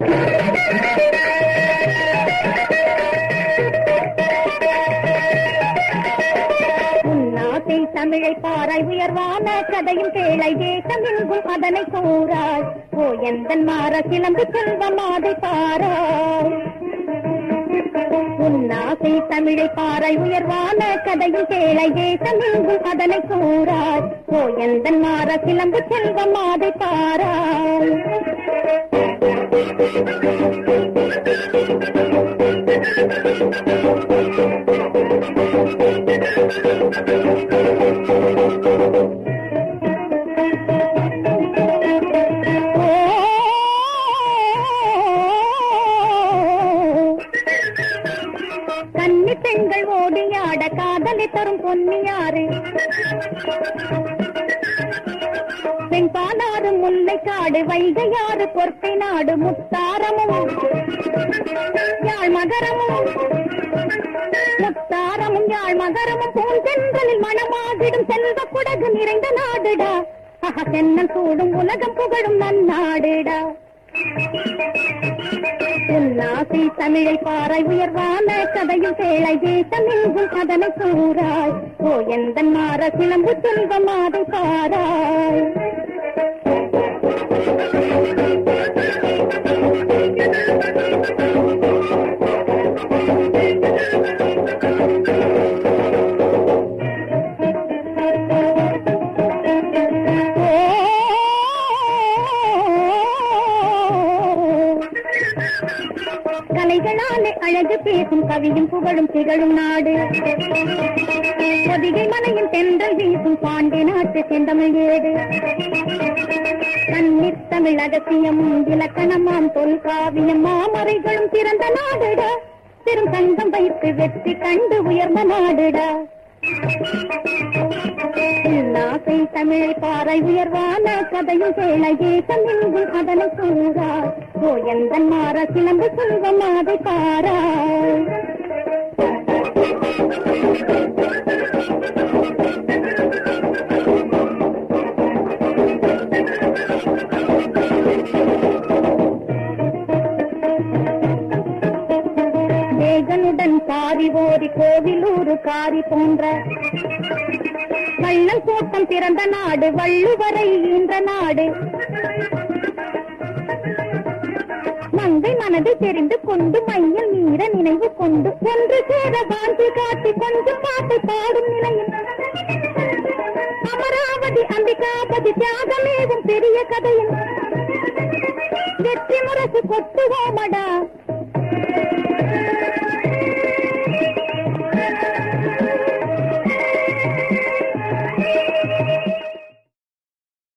உன்னாசை தமிழை பாராய் உயர்வான கதையும் கேளை தேசம் எங்கும் அதனை கூறாய் ஓ எந்த மாற சிலம்பு செல்வம் அதை பாராய் உன்னாசை தமிழை பாராய் உயர்வான கதையும் கேளை தேசம் எங்கும் அதனை கூறாய் ஓ எந்த மாற சிலம்பு செல்வம் அதை பாராய் கன்னி பெண்கள் ஓடியாட காதலை தரும் பொன்னியாறு வெண்பாலாறு முல்லை காடு வைகையாறு பொற்கை நாடு முத்தாரமும் யாழ் மகரமும் முத்தாரமும் யாழ் மகரமும் பூந்தென்றலில் மணமாகிடும் செல்வ குடகு நிறைந்த நாடுடா அஹ, தென்னல் சூடும் உலகம் புகழும் நன்னாடுடா உன்னாசி தமிழை பாராய் உயர்வான கதையும் கேளை தேசம் எங்கும் அதனை கூறாய் ஓ எந்த மாற சிலம்பு செல்வம் அதை பாராய் கலைகளாலே அழகு பேசும் கவியும் புகழும் திகழும் நாடு பொதிகை மலையின் தென்றல் வீசும் பாண்டி நாட்டு செந்தமிழ் ஏடு கன்னித் தமிழ் அகசியமும் இலக்கணமாம் தொல்காவியம் மாமறைகளும் திறந்த நாடுடா பெரும் சங்கம் வைத்து வெற்றி கண்டு உயர்ந்த நாடுடா ஆசை தமிழை பாறை உயர்வான கதையும் கேள ஏசம் எங்கும் அதனை கூறார் ஓ எந்த மாற சிலம்பு செல்வம் அதை பாராய் வேகனுடன் பாரி ஓரி கோவிலூரு காரி போன்ற வள்ளல் கூட்டம் பிறந்த நாடு வள்ளுவரை ஈன்ற நாடு மங்கை மனதை தெரிந்து கொண்டு மையல் மீற நினைவு கொண்டு ஒன்று சேர வாழ்ந்து காட்டி கொஞ்சம் பாட்டு பாடும் நிலையில் அமராவதி அம்பிகாபதி தியாகமேவும் பெரிய கதையில் வெற்றி முரசு கொட்டுவோமடா